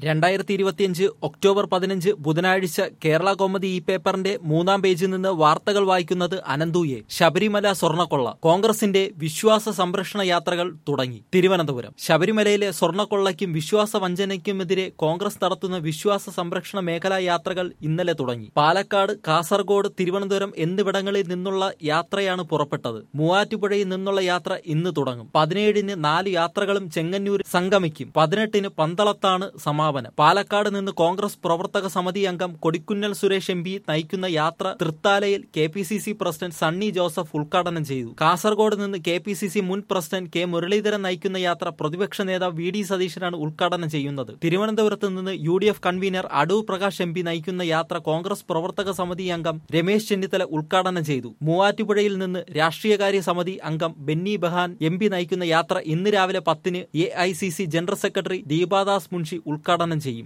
രണ്ടായിരത്തി ഇരുപത്തിയഞ്ച് ഒക്ടോബർ പതിനഞ്ച് ബുധനാഴ്ച കേരള കോമതി ഈ പേപ്പറിന്റെ മൂന്നാം പേജിൽ നിന്ന് വാർത്തകൾ വായിക്കുന്നത് അനന്തുയെ ശബരിമല സ്വർണ്ണക്കൊള്ള കോൺഗ്രസിന്റെ വിശ്വാസ സംരക്ഷണ യാത്രകൾ തുടങ്ങി തിരുവനന്തപുരം ശബരിമലയിലെ സ്വർണ്ണക്കൊള്ളയ്ക്കും വിശ്വാസ വഞ്ചനയ്ക്കുമെതിരെ കോൺഗ്രസ് നടത്തുന്ന വിശ്വാസ സംരക്ഷണ മേഖലാ യാത്രകൾ ഇന്നലെ തുടങ്ങി പാലക്കാട് കാസർഗോഡ് തിരുവനന്തപുരം എന്നിവിടങ്ങളിൽ നിന്നുള്ള യാത്രയാണ് പുറപ്പെട്ടത് മൂവാറ്റുപുഴയിൽ നിന്നുള്ള യാത്ര ഇന്ന് തുടങ്ങും പതിനേഴിന് നാല് യാത്രകളും ചെങ്ങന്നൂർ സംഗമിക്കും പതിനെട്ടിന് പന്തളത്താണ് സമാപനം പാലക്കാട് നിന്ന് കോൺഗ്രസ് പ്രവർത്തക സമിതി അംഗം കൊടിക്കുന്നൽ സുരേഷ് എം പി നയിക്കുന്ന യാത്ര തൃത്താലയിൽ K P C C president Sunny Joseph ഉദ്ഘാടനം ചെയ്തു കാസർഗോഡ് നിന്ന് കെ പി സി സി മുൻ പ്രസിഡന്റ് കെ മുരളീധരൻ നയിക്കുന്ന യാത്ര പ്രതിപക്ഷ നേതാവ് വി ഡി സതീശനാണ് ഉദ്ഘാടനം ചെയ്യുന്നത് തിരുവനന്തപുരത്ത് നിന്ന് U D F convener Adoor Prakash M P നയിക്കുന്ന യാത്ര കോൺഗ്രസ് പ്രവർത്തക സമിതി അംഗം രമേശ് ചെന്നിത്തല ഉദ്ഘാടനം ചെയ്തു മൂവാറ്റുപുഴയിൽ നിന്ന് രാഷ്ട്രീയകാര്യ സമിതി അംഗം ബെന്നി ബഹാൻ എം പി നയിക്കുന്ന യാത്ര ഇന്ന് രാവിലെ പത്തിന് A I C C general secretary Deepa Das Munshi ഉദ്ഘാടനം ചെയ്യും